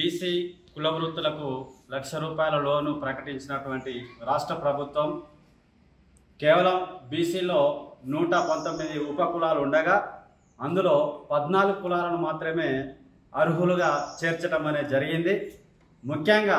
BC కుల వృత్తులకు లక్ష రూపాయల లోను ప్రకటించినటువంటి రాష్ట్ర ప్రభుత్వం కేవలం బీసీలో నూట పంతొమ్మిది ఉప కులాలు ఉండగా అందులో పద్నాలుగు కులాలను మాత్రమే అర్హులుగా చేర్చడం అనేది జరిగింది ముఖ్యంగా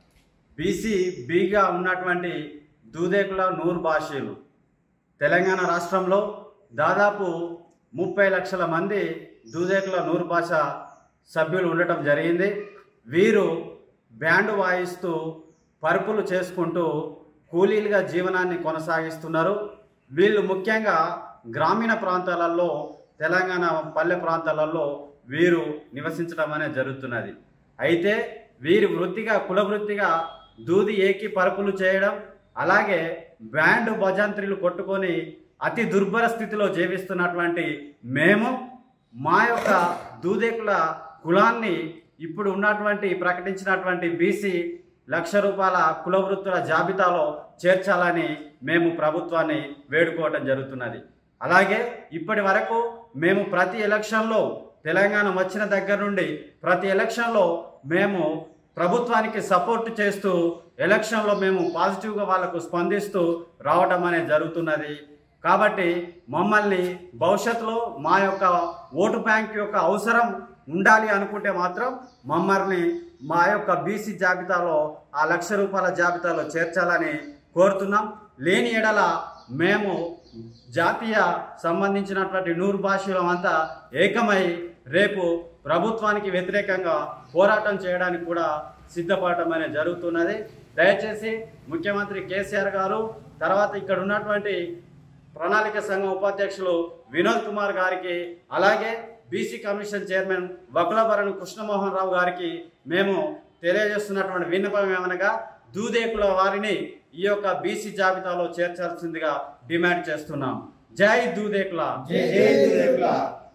బీసీ బీగా ఉన్నటువంటి దూదేకుల నూరు భాషలు తెలంగాణ రాష్ట్రంలో దాదాపు ముప్పై లక్షల మంది దూదేకుల నూరు భాష సభ్యులు ఉండటం జరిగింది వీరు బ్యాండ్ వాయిస్తూ పరుపులు చేసుకుంటూ కూలీలుగా జీవనాన్ని కొనసాగిస్తున్నారు వీళ్ళు ముఖ్యంగా గ్రామీణ ప్రాంతాలలో తెలంగాణ పల్లె ప్రాంతాలలో వీరు నివసించడం అనేది జరుగుతున్నది అయితే వీరి వృత్తిగా కుల వృత్తిగా దూది ఏకి పరుపులు చేయడం అలాగే బ్యాండ్ భజంత్రిలు కొట్టుకొని అతి దుర్భర స్థితిలో జీవిస్తున్నటువంటి మేము మా యొక్క దూదేకుల కులాన్ని ఇప్పుడు ఉన్నటువంటి ప్రకటించినటువంటి బీసీ లక్ష రూపాయల కుల వృత్తుల జాబితాలో చేర్చాలని మేము ప్రభుత్వాన్ని వేడుకోవటం జరుగుతున్నది అలాగే ఇప్పటి వరకు మేము ప్రతి ఎలక్షన్లో తెలంగాణ వచ్చిన దగ్గర నుండి ప్రతి ఎలక్షన్లో మేము ప్రభుత్వానికి సపోర్ట్ చేస్తూ ఎలక్షన్లో మేము పాజిటివ్గా వాళ్ళకు స్పందిస్తూ రావటం అనేది జరుగుతున్నది కాబట్టి మమ్మల్ని భవిష్యత్తులో మా యొక్క ఓటు బ్యాంక్ యొక్క అవసరం ఉండాలి అనుకుంటే మాత్రం మమ్మల్ని మా యొక్క బీసీ జాబితాలో ఆ లక్ష రూపాయల జాబితాలో చేర్చాలని కోరుతున్నాం లేని ఎడల మేము జాతీయ సంబంధించినటువంటి నూరు భాషలం అంతా ఏకమై రేపు ప్రభుత్వానికి వ్యతిరేకంగా పోరాటం చేయడానికి కూడా సిద్ధపడటం అనేది జరుగుతున్నది దయచేసి ముఖ్యమంత్రి కేసీఆర్ గారు తర్వాత ఇక్కడ ఉన్నటువంటి ప్రణాళిక సంఘం ఉపాధ్యక్షులు వినోద్ కుమార్ గారికి అలాగే BC commission chairman Vakulabharanam Krishnamohan Rao గారికి మేము తెలియజేస్తున్నటువంటి విన్నపం ఏమనగా దూదేకుల వారిని ఈ యొక్క బీసీ జాబితాలో చేర్చాల్సిందిగా డిమాండ్ చేస్తున్నాం జై దూదేకుల జై జై దూదేకుల